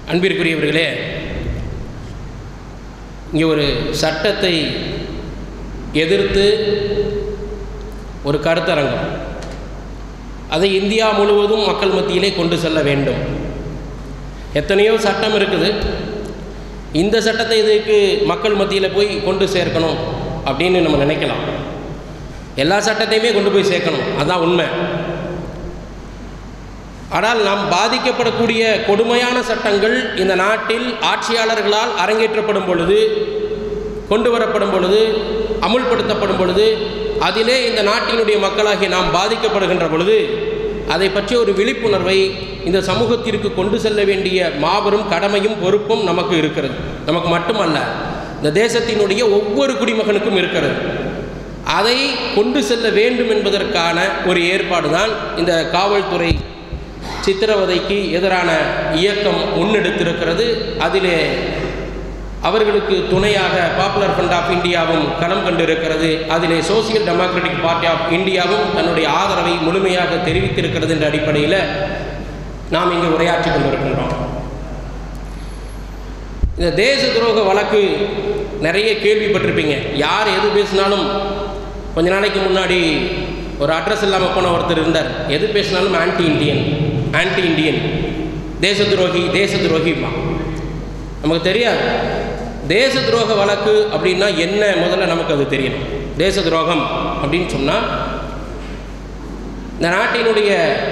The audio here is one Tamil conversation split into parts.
அன்பிற்குரியவர்களே இங்கே ஒரு சட்டத்தை எதிர்த்து ஒரு கருத்தரங்கம் அதை இந்தியா முழுவதும் மக்கள் மத்தியிலே கொண்டு செல்ல வேண்டும் எத்தனையோ சட்டம் இருக்குது இந்த சட்டத்தை இதுக்கு மக்கள் மத்தியில் போய் கொண்டு சேர்க்கணும் அப்படின்னு நம்ம நினைக்கலாம் எல்லா சட்டத்தையுமே கொண்டு போய் சேர்க்கணும் அதான் உண்மை ஆனால் நாம் பாதிக்கப்படக்கூடிய கொடுமையான சட்டங்கள் இந்த நாட்டில் ஆட்சியாளர்களால் அரங்கேற்றப்படும் பொழுது கொண்டு வரப்படும் பொழுது அமுல்படுத்தப்படும் பொழுது அதிலே இந்த நாட்டினுடைய மக்களாகிய நாம் பாதிக்கப்படுகின்ற பொழுது அதை பற்றிய ஒரு விழிப்புணர்வை இந்த சமூகத்திற்கு கொண்டு செல்ல வேண்டிய மாபெரும் கடமையும் பொறுப்பும் நமக்கு இருக்கிறது நமக்கு மட்டுமல்ல இந்த தேசத்தினுடைய ஒவ்வொரு குடிமகனுக்கும் இருக்கிறது அதை கொண்டு செல்ல வேண்டும் என்பதற்கான ஒரு ஏற்பாடு தான் இந்த காவல்துறை சித்திரவதைக்கு எதிரான இயக்கம் முன்னெடுத்திருக்கிறது அதிலே அவர்களுக்கு துணையாக பாப்புலர் ஃப்ரண்ட் ஆஃப் இந்தியாவும் களம் கண்டிருக்கிறது அதிலே சோசியல் டெமோக்ராட்டிக் பார்ட்டி ஆஃப் இந்தியாவும் தன்னுடைய ஆதரவை முழுமையாக தெரிவித்திருக்கிறது என்ற அடிப்படையில் நாம் இங்கு உரையாற்றி கொண்டிருக்கின்றோம் இந்த தேச துரோக வழக்கு நிறைய கேள்விப்பட்டிருப்பீங்க யார் எது பேசினாலும் கொஞ்ச நாளைக்கு முன்னாடி ஒரு அட்ரஸ் இல்லாமல் போன ஒருத்தர் இருந்தார் எது பேசினாலும் ஆன்டி இண்டியன் ஆன்டி இண்டியன் தேச துரோகி தேச துரோகிமா நமக்கு தெரியாது தேச துரோக வழக்கு அப்படின்னா என்ன முதல்ல நமக்கு அது தெரியணும் தேச துரோகம் அப்படின்னு சொன்னால் இந்த நாட்டினுடைய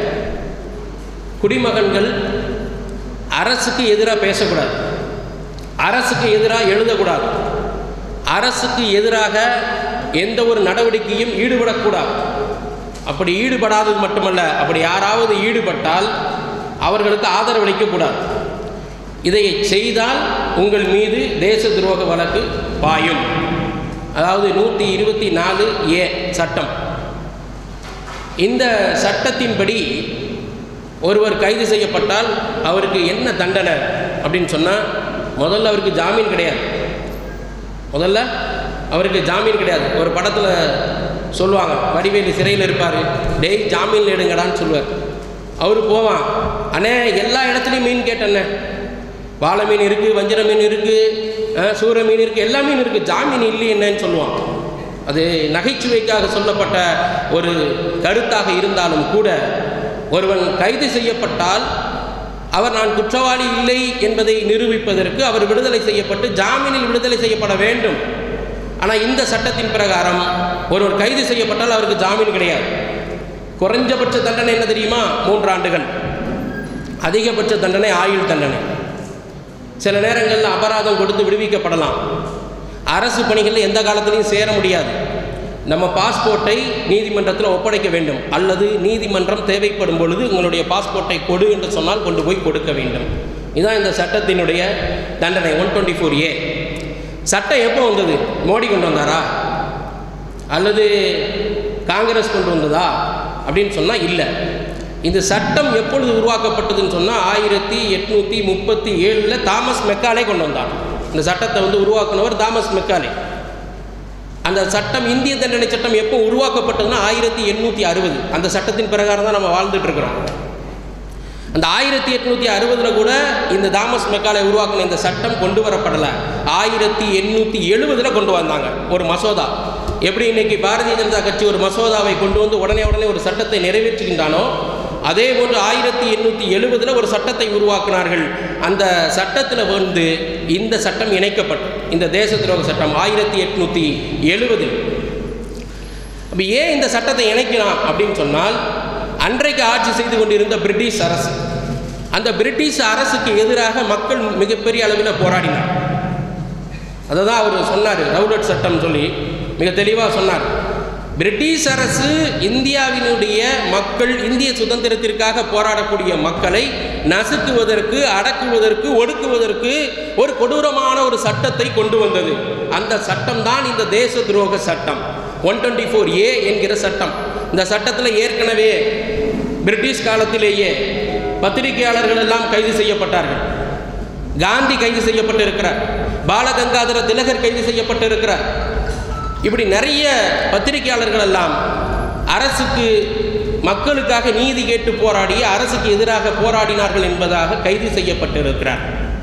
குடிமகன்கள் அரசுக்கு எதிராக பேசக்கூடாது அரசுக்கு எதிராக எழுதக்கூடாது அரசுக்கு எதிராக எந்த ஒரு நடவடிக்கையும் ஈடுபடக்கூடாது அப்படி ஈடுபடாதது மட்டுமல்ல அப்படி யாராவது ஈடுபட்டால் அவர்களுக்கு ஆதரவளிக்கக்கூடாது இதை செய்தால் உங்கள் மீது தேச துரோக வழக்கு பாயும் அதாவது நூற்றி இருபத்தி நாலு ஏ சட்டம் இந்த சட்டத்தின்படி ஒருவர் கைது செய்யப்பட்டால் அவருக்கு என்ன தண்டனை அப்படின்னு சொன்னால் முதல்ல அவருக்கு ஜாமீன் கிடையாது முதல்ல அவருக்கு ஜாமீன் கிடையாது ஒரு படத்தில் சொல்லுவாங்க வடிவேலு சிறையில் இருப்பார் டெய் ஜாமீன் எடுங்கடான்னு சொல்லுவார் அவர் போவான் அண்ணே எல்லா இடத்துலையும் மீன் கேட்டண்ணே வாழை மீன் இருக்குது வஞ்சிர மீன் இருக்குது சூர மீன் இருக்குது எல்லா மீன் இருக்குது ஜாமீன் இல்லை என்னன்னு சொல்லுவான் அது நகைச்சுவைக்காக சொல்லப்பட்ட ஒரு கருத்தாக இருந்தாலும் கூட ஒருவன் கைது செய்யப்பட்டால் அவர் நான் குற்றவாளி இல்லை என்பதை நிரூபிப்பதற்கு அவர் விடுதலை செய்யப்பட்டு ஜாமீனில் விடுதலை செய்யப்பட வேண்டும் ஆனால் இந்த சட்டத்தின் பிரகாரம் ஒருவர் கைது செய்யப்பட்டால் அவருக்கு ஜாமீன் கிடையாது குறைஞ்சபட்ச தண்டனை என்ன தெரியுமா மூன்று ஆண்டுகள் அதிகபட்ச தண்டனை ஆயுள் தண்டனை சில நேரங்களில் அபராதம் கொடுத்து விடுவிக்கப்படலாம் அரசு பணிகளில் எந்த காலத்திலையும் சேர முடியாது நம்ம பாஸ்போர்ட்டை நீதிமன்றத்தில் ஒப்படைக்க வேண்டும் அல்லது நீதிமன்றம் தேவைப்படும் பொழுது உங்களுடைய பாஸ்போர்ட்டை கொடு என்று சொன்னால் கொண்டு போய் கொடுக்க வேண்டும் இதுதான் இந்த சட்டத்தினுடைய தண்டனை ஒன் டுவெண்ட்டி ஃபோர் ஏ சட்டம் எப்போ வந்தது மோடி கொண்டு வந்தாரா அல்லது காங்கிரஸ் கொண்டு வந்ததா அப்படின்னு சொன்னால் இல்லை இந்த சட்டம் எப்பொழுது உருவாக்கப்பட்டதுன்னு சொன்னால் ஆயிரத்தி எட்நூற்றி முப்பத்தி ஏழில் தாமஸ் மெக்காலே கொண்டு வந்தார் இந்த சட்டத்தை வந்து உருவாக்குனவர் தாமஸ் மெக்காலே அந்த சட்டம் இந்திய தண்டனை சட்டம் எப்போ உருவாக்கப்பட்டதுன்னா ஆயிரத்தி எண்ணூற்றி அறுபது அந்த சட்டத்தின் பிரகாரம் தான் நம்ம வாழ்ந்துட்டு இருக்கிறோம் அந்த ஆயிரத்தி எட்நூற்றி அறுபதில் கூட இந்த தாமஸ் மெக்காலை உருவாக்கின இந்த சட்டம் கொண்டு வரப்படலை ஆயிரத்தி எண்ணூற்றி எழுபதில் கொண்டு வந்தாங்க ஒரு மசோதா எப்படி இன்னைக்கு பாரதிய ஜனதா கட்சி ஒரு மசோதாவை கொண்டு வந்து உடனே உடனே ஒரு சட்டத்தை நிறைவேற்றுகின்றானோ அதே போன்று ஆயிரத்தி எண்ணூற்றி எழுபதில் ஒரு சட்டத்தை உருவாக்கினார்கள் அந்த சட்டத்தில் வந்து இந்த சட்டம் இணைக்கப்பட்டு இந்த தேச துரோக சட்டம் ஆயிரத்தி எட்நூற்றி எழுபதில் அப்போ ஏன் இந்த சட்டத்தை இணைக்கலாம் அப்படின்னு சொன்னால் அன்றைக்கு ஆட்சி செய்து கொண்டிருந்த பிரிட்டிஷ் அரசு அந்த பிரிட்டிஷ் அரசுக்கு எதிராக மக்கள் மிகப்பெரிய அளவில் போராடினார் அதை தான் அவர் சொன்னார் ரவுலட் சட்டம் சொல்லி மிக தெளிவாக சொன்னார் பிரிட்டிஷ் அரசு இந்தியாவினுடைய மக்கள் இந்திய சுதந்திரத்திற்காக போராடக்கூடிய மக்களை நசுக்குவதற்கு அடக்குவதற்கு ஒடுக்குவதற்கு ஒரு கொடூரமான ஒரு சட்டத்தை கொண்டு வந்தது அந்த சட்டம் தான் இந்த தேச துரோக சட்டம் ஒன் டுவெண்ட்டி ஃபோர் ஏ என்கிற சட்டம் இந்த சட்டத்தில் ஏற்கனவே பிரிட்டிஷ் காலத்திலேயே பத்திரிகையாளர்கள் எல்லாம் கைது செய்யப்பட்டார்கள் காந்தி கைது செய்யப்பட்டிருக்கிறார் பாலகங்காதர திலகர் கைது செய்யப்பட்டிருக்கிறார் இப்படி நிறைய பத்திரிகையாளர்கள் எல்லாம் அரசுக்கு மக்களுக்காக நீதி கேட்டு போராடி அரசுக்கு எதிராக போராடினார்கள் என்பதாக கைது செய்யப்பட்டிருக்கிறார்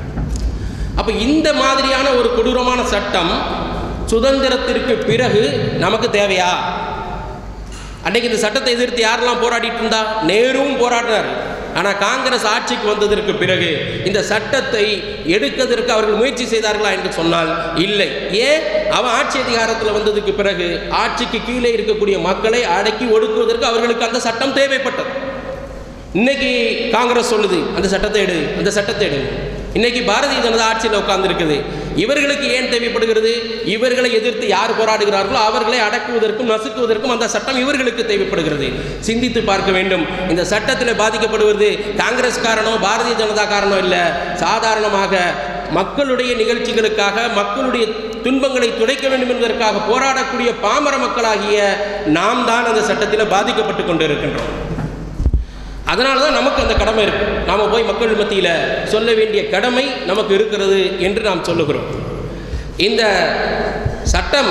அப்போ இந்த மாதிரியான ஒரு கொடூரமான சட்டம் சுதந்திரத்திற்கு பிறகு நமக்கு தேவையா அன்னைக்கு இந்த சட்டத்தை எதிர்த்து யாரெல்லாம் போராடிட்டு இருந்தா நேருவும் போராடினார் ஆனால் காங்கிரஸ் ஆட்சிக்கு வந்ததற்கு பிறகு இந்த சட்டத்தை எடுக்கிறதற்கு அவர்கள் முயற்சி செய்தார்களா என்று சொன்னால் இல்லை ஏன் அவன் ஆட்சி அதிகாரத்தில் வந்ததுக்கு பிறகு ஆட்சிக்கு கீழே இருக்கக்கூடிய மக்களை அடக்கி ஒடுக்குவதற்கு அவர்களுக்கு அந்த சட்டம் தேவைப்பட்டது இன்னைக்கு காங்கிரஸ் சொல்லுது அந்த சட்டத்தை எடு அந்த சட்டத்தை எடு இன்னைக்கு பாரதிய ஜனதா ஆட்சியில் உட்கார்ந்துருக்குது இவர்களுக்கு ஏன் தேவைப்படுகிறது இவர்களை எதிர்த்து யார் போராடுகிறார்களோ அவர்களை அடக்குவதற்கும் நசுக்குவதற்கும் அந்த சட்டம் இவர்களுக்கு தேவைப்படுகிறது சிந்தித்து பார்க்க வேண்டும் இந்த சட்டத்தில் பாதிக்கப்படுவது காங்கிரஸ்காரனோ பாரதிய ஜனதா காரணோ இல்லை சாதாரணமாக மக்களுடைய நிகழ்ச்சிகளுக்காக மக்களுடைய துன்பங்களை துடைக்க வேண்டும் என்பதற்காக போராடக்கூடிய பாமர மக்களாகிய நாம் தான் அந்த சட்டத்தில் பாதிக்கப்பட்டு கொண்டு இருக்கின்றோம் அதனால தான் நமக்கு அந்த கடமை இருக்கு நாம் போய் மக்கள் மத்தியில் சொல்ல வேண்டிய கடமை நமக்கு இருக்கிறது என்று நாம் சொல்லுகிறோம் இந்த சட்டம்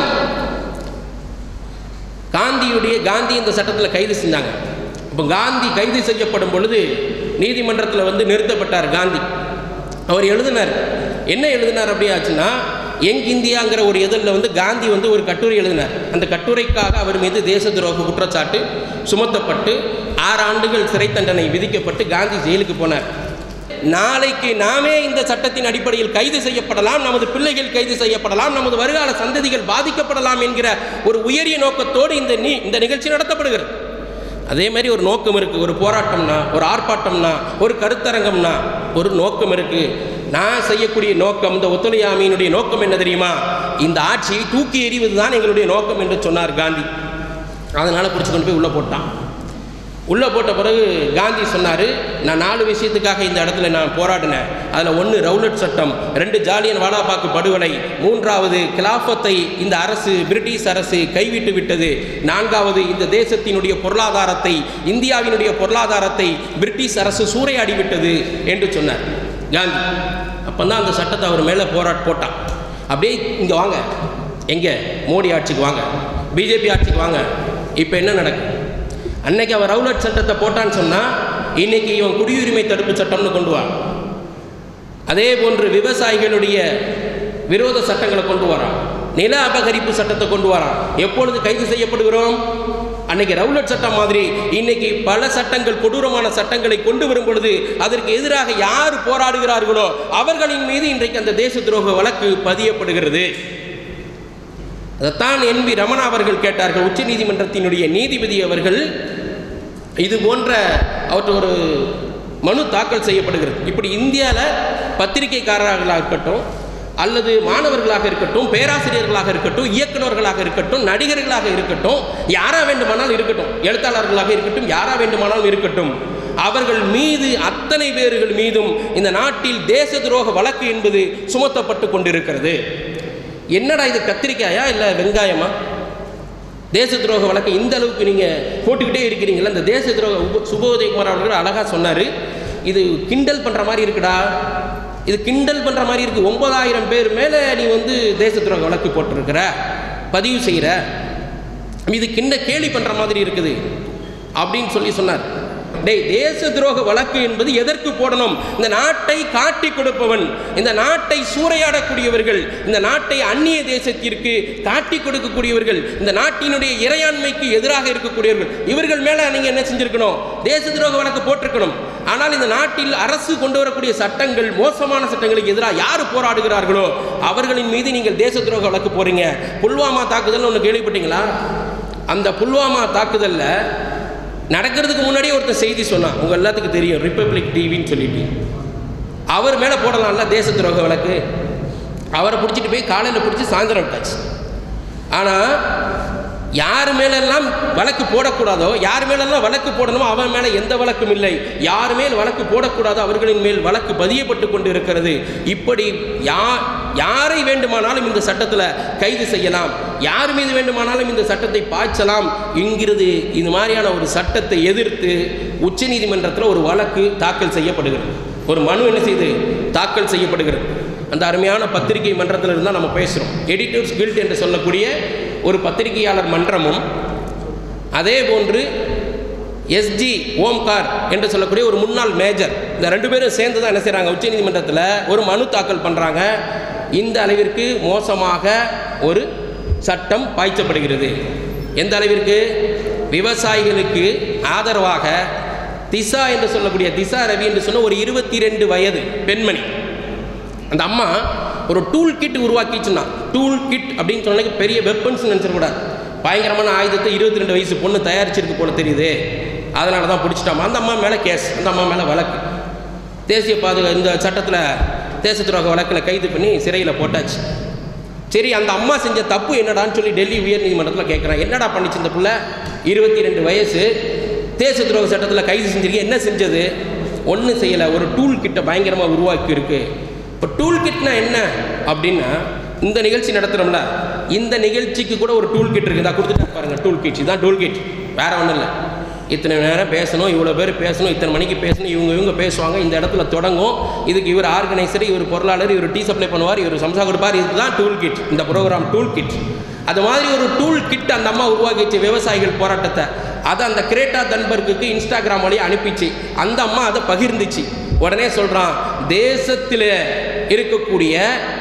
காந்தியுடைய காந்தி இந்த சட்டத்தில் கைது செஞ்சாங்க இப்போ காந்தி கைது செய்யப்படும் பொழுது நீதிமன்றத்தில் வந்து நிறுத்தப்பட்டார் காந்தி அவர் எழுதினார் என்ன எழுதினார் அப்படியாச்சுன்னா யங் இந்தியாங்கிற ஒரு இதழில் வந்து காந்தி வந்து ஒரு கட்டுரை எழுதினார் அந்த கட்டுரைக்காக அவர் மீது தேச துரோக குற்றச்சாட்டு சுமத்தப்பட்டு ஆறு ஆண்டுகள் சிறை தண்டனை விதிக்கப்பட்டு காந்தி ஜெயிலுக்கு போனார் நாளைக்கு நாமே இந்த சட்டத்தின் அடிப்படையில் கைது செய்யப்படலாம் நமது பிள்ளைகள் கைது செய்யப்படலாம் நமது வருங்கால சந்ததிகள் பாதிக்கப்படலாம் என்கிற ஒரு உயரிய நோக்கத்தோடு இந்த நீ இந்த நிகழ்ச்சி நடத்தப்படுகிறது அதே மாதிரி ஒரு நோக்கம் இருக்குது ஒரு போராட்டம்னா ஒரு ஆர்ப்பாட்டம்னா ஒரு கருத்தரங்கம்னா ஒரு நோக்கம் இருக்குது நான் செய்யக்கூடிய நோக்கம் இந்த ஒத்துழையாமையினுடைய நோக்கம் என்ன தெரியுமா இந்த ஆட்சியை தூக்கி எறிவது தான் எங்களுடைய நோக்கம் என்று சொன்னார் காந்தி அதனால் பிடிச்சி கொண்டு போய் உள்ளே போட்டான் உள்ளே போட்ட பிறகு காந்தி சொன்னார் நான் நாலு விஷயத்துக்காக இந்த இடத்துல நான் போராடினேன் அதில் ஒன்று ரவுலட் சட்டம் ரெண்டு ஜாலியன் வாலாபாக்கு படுகொலை மூன்றாவது கிலாஃபத்தை இந்த அரசு பிரிட்டிஷ் அரசு கைவிட்டு விட்டது நான்காவது இந்த தேசத்தினுடைய பொருளாதாரத்தை இந்தியாவினுடைய பொருளாதாரத்தை பிரிட்டிஷ் அரசு சூறையாடி விட்டது என்று சொன்னார் காந்தி அப்போ தான் அந்த சட்டத்தை அவர் மேலே போராட் போட்டான் அப்படியே இங்கே வாங்க எங்கே மோடி ஆட்சிக்கு வாங்க பிஜேபி ஆட்சிக்கு வாங்க இப்போ என்ன நடக்கும் அன்னைக்கு அவன் ரவுலட் சட்டத்தை போட்டான்னு சொன்னால் இன்னைக்கு இவன் குடியுரிமை தடுப்பு சட்டம்னு கொண்டு வா அதே போன்று விவசாயிகளுடைய விரோத சட்டங்களை கொண்டு வரான் நில அபகரிப்பு சட்டத்தை கொண்டு வரான் எப்பொழுது கைது செய்யப்படுகிறோம் அன்னைக்கு ரவுலட் சட்டம் மாதிரி இன்னைக்கு பல சட்டங்கள் கொடூரமான சட்டங்களை கொண்டு வரும் பொழுது அதற்கு எதிராக யார் போராடுகிறார்களோ அவர்களின் மீது இன்றைக்கு அந்த தேச துரோக வழக்கு பதியப்படுகிறது அதைத்தான் என் வி ரமணா அவர்கள் கேட்டார்கள் உச்சநீதிமன்றத்தினுடைய நீதிபதி அவர்கள் இது போன்ற அவற்றை ஒரு மனு தாக்கல் செய்யப்படுகிறது இப்படி இந்தியாவில் பத்திரிகைக்காரர்களாக இருக்கட்டும் அல்லது மாணவர்களாக இருக்கட்டும் பேராசிரியர்களாக இருக்கட்டும் இயக்குநர்களாக இருக்கட்டும் நடிகர்களாக இருக்கட்டும் யாரா வேண்டுமானாலும் இருக்கட்டும் எழுத்தாளர்களாக இருக்கட்டும் யாரா வேண்டுமானாலும் இருக்கட்டும் அவர்கள் மீது அத்தனை பேர்கள் மீதும் இந்த நாட்டில் தேச துரோக வழக்கு என்பது சுமத்தப்பட்டு கொண்டிருக்கிறது என்னடா இது கத்திரிக்காயா இல்லை வெங்காயமா தேச துரோக வழக்கு இந்த அளவுக்கு நீங்கள் போட்டுக்கிட்டே இருக்கிறீங்களா இந்த தேச துரோக உப சுபோதயகுமார் அவர்கள் அழகாக சொன்னார் இது கிண்டல் பண்ணுற மாதிரி இருக்குடா இது கிண்டல் பண்ணுற மாதிரி இருக்குது ஒன்பதாயிரம் பேர் மேலே நீ வந்து தேச துரோக வழக்கு போட்டிருக்கிற பதிவு செய்கிற இது கிண்ட கேலி பண்ணுற மாதிரி இருக்குது அப்படின்னு சொல்லி சொன்னார் டேய் தேச துரோக வழக்கு என்பது எதற்கு போடணும் இந்த நாட்டை காட்டி கொடுப்பவன் இந்த நாட்டை சூறையாடக்கூடியவர்கள் இந்த நாட்டை அந்நிய தேசத்திற்கு காட்டி கொடுக்கக்கூடியவர்கள் இந்த நாட்டினுடைய இறையாண்மைக்கு எதிராக இருக்கக்கூடியவர்கள் இவர்கள் மேலே நீங்கள் என்ன செஞ்சிருக்கணும் தேச துரோக வழக்கு போட்டிருக்கணும் ஆனால் இந்த நாட்டில் அரசு கொண்டு வரக்கூடிய சட்டங்கள் மோசமான சட்டங்களுக்கு எதிராக யார் போராடுகிறார்களோ அவர்களின் மீது நீங்கள் தேச துரோக வழக்கு போறீங்க புல்வாமா தாக்குதல்னு ஒன்று கேள்விப்பட்டீங்களா அந்த புல்வாமா தாக்குதலில் நடக்கிறதுக்கு முன்னாடியே ஒருத்தர் செய்தி சொன்னான் உங்கள் எல்லாத்துக்கும் தெரியும் ரிப்பப்ளிக் டிவின்னு சொல்லிட்டு அவர் மேலே போடலாம்ல தேச துரோக வழக்கு அவரை பிடிச்சிட்டு போய் காலையில் பிடிச்சி சாயந்தரம் விட்டாச்சு ஆனால் யார் மேலெல்லாம் வழக்கு போடக்கூடாதோ யார் மேலெல்லாம் வழக்கு போடணுமோ அவன் மேலே எந்த வழக்கும் இல்லை யார் மேல் வழக்கு போடக்கூடாதோ அவர்களின் மேல் வழக்கு பதியப்பட்டு கொண்டு இருக்கிறது இப்படி யா யாரை வேண்டுமானாலும் இந்த சட்டத்தில் கைது செய்யலாம் யார் மீது வேண்டுமானாலும் இந்த சட்டத்தை பாய்ச்சலாம் என்கிறது இது மாதிரியான ஒரு சட்டத்தை எதிர்த்து உச்சநீதிமன்றத்தில் ஒரு வழக்கு தாக்கல் செய்யப்படுகிறது ஒரு மனு என்ன செய்து தாக்கல் செய்யப்படுகிறது அந்த அருமையான பத்திரிகை மன்றத்தில் இருந்தால் நம்ம பேசுகிறோம் எடிட்டர்ஸ் கில்ட் என்று சொல்லக்கூடிய ஒரு பத்திரிகையாளர் மன்றமும் அதே போன்று எஸ்ஜி ஓம்கார் என்று சொல்லக்கூடிய ஒரு முன்னாள் மேஜர் இந்த ரெண்டு பேரும் சேர்ந்து தான் என்ன செய்கிறாங்க உச்சநீதிமன்றத்தில் ஒரு மனு தாக்கல் பண்ணுறாங்க இந்த அளவிற்கு மோசமாக ஒரு சட்டம் பாய்ச்சப்படுகிறது எந்த அளவிற்கு விவசாயிகளுக்கு ஆதரவாக திசா என்று சொல்லக்கூடிய திசா ரவி என்று சொன்ன ஒரு இருபத்தி ரெண்டு வயது பெண்மணி அந்த அம்மா ஒரு டூல் கிட் உருவாக்கிச்சுன்னா டூல் கிட் அப்படின்னு சொன்னா பெரிய வெப்பன்ஸ் நினச்சிடக்கூடாது பயங்கரமான ஆயுதத்தை இருபத்தி ரெண்டு வயசு பொண்ணு தயாரிச்சிருக்கு போல தெரியுது அதனால தான் பிடிச்சிட்டாமா அந்த அம்மா மேலே கேஸ் அந்த அம்மா மேலே வழக்கு தேசிய பாதுகா இந்த சட்டத்தில் தேச துரோக வழக்கில் கைது பண்ணி சிறையில் போட்டாச்சு சரி அந்த அம்மா செஞ்ச தப்பு என்னடான்னு சொல்லி டெல்லி உயர்நீதிமன்றத்தில் கேட்குறான் என்னடா பண்ணிச்சு இந்த புள்ள இருபத்தி ரெண்டு வயசு தேச துரோக சட்டத்தில் கைது செஞ்சிருக்கீங்க என்ன செஞ்சது ஒன்றும் செய்யலை ஒரு டூல் கிட்ட பயங்கரமாக உருவாக்கி இருக்கு இப்போ டூல் கிட்னா என்ன அப்படின்னா இந்த நிகழ்ச்சி நடத்துகிறோம்ல இந்த நிகழ்ச்சிக்கு கூட ஒரு டூல் கிட் இருக்குது கொடுத்துட்டு பாருங்க டூல் கிட் இதுதான் டூல் கிட் வேற ஒன்றும் இல்லை இத்தனை நேரம் பேசணும் இவ்வளோ பேர் பேசணும் இத்தனை மணிக்கு பேசணும் இவங்க இவங்க பேசுவாங்க இந்த இடத்துல தொடங்கும் இதுக்கு இவர் ஆர்கனைசர் இவர் பொருளாளர் இவர் டீ சப்ளை பண்ணுவார் இவர் சம்சா கொடுப்பார் இதுதான் டூல் கிட் இந்த ப்ரோக்ராம் டூல் கிட் அது மாதிரி ஒரு டூல் கிட் அந்த அம்மா உருவாக்கி வச்ச விவசாயிகள் போராட்டத்தை அதை அந்த கிரேட்டா தன்பர்க்குக்கு இன்ஸ்டாகிராம் வழியாக அனுப்பிச்சு அந்த அம்மா அதை பகிர்ந்துச்சு உடனே சொல்கிறான் தேசத்தில் இருக்கக்கூடிய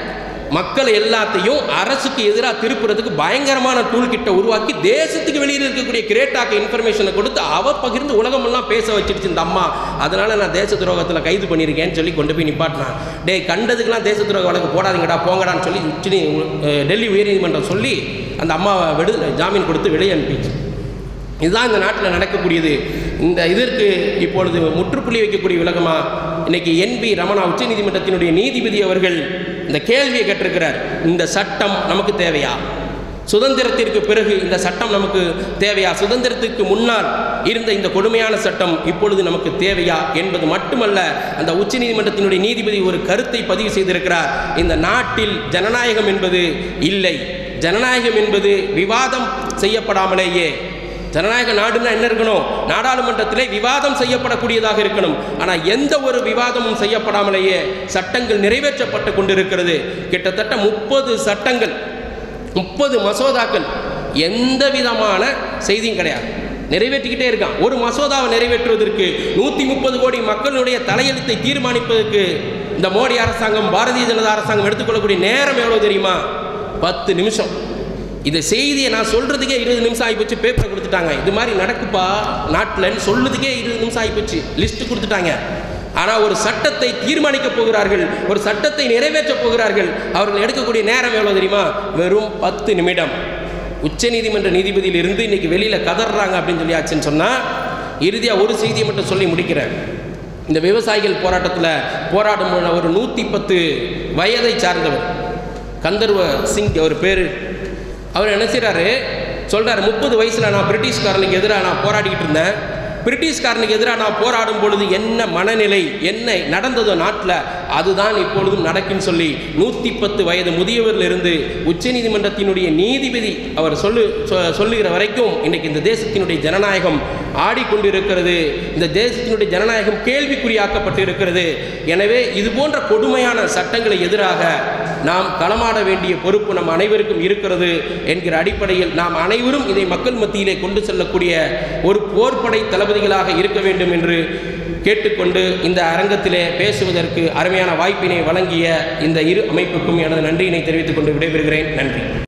மக்கள் எல்லாத்தையும் அரசுக்கு எதிராக திருப்புறதுக்கு பயங்கரமான டூல் கிட்ட உருவாக்கி தேசத்துக்கு வெளியில் இருக்கக்கூடிய கிரேட்டாக்கு இன்ஃபர்மேஷனை கொடுத்து அவ பகிர்ந்து உலகமெல்லாம் பேச வச்சிருச்சு இந்த அம்மா அதனால நான் தேச துரோகத்தில் கைது பண்ணியிருக்கேன்னு சொல்லி கொண்டு போய் நிப்பாட்டினான் டேய் கண்டதுக்கெல்லாம் தேச துரோக வழக்கு போடாதீங்கடா போங்கடான்னு சொல்லி உச்ச நீ- அஹ் டெல்லி உயர்நீதிமன்றம் சொல்லி அந்த அம்மாவை விடு ஜாமீன் கொடுத்து வெளியே அனுப்பிச்சு இதுதான் இந்த நாட்டில் நடக்கக்கூடியது இந்த இதற்கு இப்பொழுது முற்றுப்புள்ளி வைக்கக்கூடிய விலகமா இன்னைக்கு என்பி ரமணா உச்சநீதிமன்றத்தினுடைய நீதிபதி அவர்கள் இந்த கேள்வியை கேட்டிருக்கிறார் இந்த சட்டம் நமக்கு தேவையா சுதந்திரத்திற்கு பிறகு இந்த சட்டம் நமக்கு தேவையா சுதந்திரத்திற்கு முன்னால் இருந்த இந்த கொடுமையான சட்டம் இப்பொழுது நமக்கு தேவையா என்பது மட்டுமல்ல அந்த உச்சநீதிமன்றத்தினுடைய நீதிபதி ஒரு கருத்தை பதிவு செய்திருக்கிறார் இந்த நாட்டில் ஜனநாயகம் என்பது இல்லை ஜனநாயகம் என்பது விவாதம் செய்யப்படாமலேயே ஜனநாயக நாடுன்னா என்ன இருக்கணும் நாடாளுமன்றத்திலே விவாதம் செய்யப்படக்கூடியதாக இருக்கணும் ஆனால் எந்த ஒரு விவாதமும் செய்யப்படாமலேயே சட்டங்கள் நிறைவேற்றப்பட்டு கொண்டிருக்கிறது கிட்டத்தட்ட முப்பது சட்டங்கள் முப்பது மசோதாக்கள் எந்த விதமான செய்தியும் கிடையாது நிறைவேற்றிக்கிட்டே இருக்கான் ஒரு மசோதாவை நிறைவேற்றுவதற்கு நூற்றி முப்பது கோடி மக்களுடைய தலையெழுத்தை தீர்மானிப்பதற்கு இந்த மோடி அரசாங்கம் பாரதிய ஜனதா அரசாங்கம் எடுத்துக்கொள்ளக்கூடிய நேரம் எவ்வளோ தெரியுமா பத்து நிமிஷம் இந்த செய்தியை நான் சொல்கிறதுக்கே இருபது நிமிஷம் ஆகிப்போச்சு பேப்பரை கொடுத்துட்டாங்க இது மாதிரி நடக்குப்பா நாட்டில்னு சொல்லுறதுக்கே இருபது நிமிஷம் ஆகிப்போச்சு லிஸ்ட்டு கொடுத்துட்டாங்க ஆனால் ஒரு சட்டத்தை தீர்மானிக்க போகிறார்கள் ஒரு சட்டத்தை நிறைவேற்றப் போகிறார்கள் அவர்கள் எடுக்கக்கூடிய நேரம் எவ்வளோ தெரியுமா வெறும் பத்து நிமிடம் உச்சநீதிமன்ற நீதிபதியிலிருந்து இன்னைக்கு வெளியில் கதறாங்க அப்படின்னு சொல்லியாச்சுன்னு சொன்னால் இறுதியாக ஒரு செய்தியை மட்டும் சொல்லி முடிக்கிறேன் இந்த விவசாயிகள் போராட்டத்தில் போராடும் ஒரு நூற்றி பத்து வயதை சார்ந்தவர் கந்தர்வ சிங் அவர் பேர் அவர் என்ன செய்கிறாரு சொல்கிறாரு முப்பது வயசில் நான் பிரிட்டிஷ்காரனுக்கு எதிராக நான் போராடிக்கிட்டு இருந்தேன் பிரிட்டிஷ்காரனுக்கு எதிராக நான் போராடும் பொழுது என்ன மனநிலை என்ன நடந்ததோ நாட்டில் அதுதான் இப்பொழுதும் நடக்குன்னு சொல்லி நூற்றி பத்து வயது முதியவரிலிருந்து உச்சநீதிமன்றத்தினுடைய நீதிபதி அவர் சொல்லு சொ- சொல்லுகிற வரைக்கும் இன்னைக்கு இந்த தேசத்தினுடைய ஜனநாயகம் ஆடிக்கொண்டிருக்கிறது இந்த தேசத்தினுடைய ஜனநாயகம் கேள்விக்குறியாக்கப்பட்டு இருக்கிறது எனவே இது போன்ற கொடுமையான சட்டங்களை எதிராக நாம் களமாட வேண்டிய பொறுப்பு நம் அனைவருக்கும் இருக்கிறது என்கிற அடிப்படையில் நாம் அனைவரும் இதை மக்கள் மத்தியிலே கொண்டு செல்லக்கூடிய ஒரு போர்ப்படை தளபதிகளாக இருக்க வேண்டும் என்று கேட்டுக்கொண்டு இந்த அரங்கத்திலே பேசுவதற்கு அருமையான வாய்ப்பினை வழங்கிய இந்த இரு அமைப்புக்கும் எனது நன்றியினை தெரிவித்துக் கொண்டு விடைபெறுகிறேன் நன்றி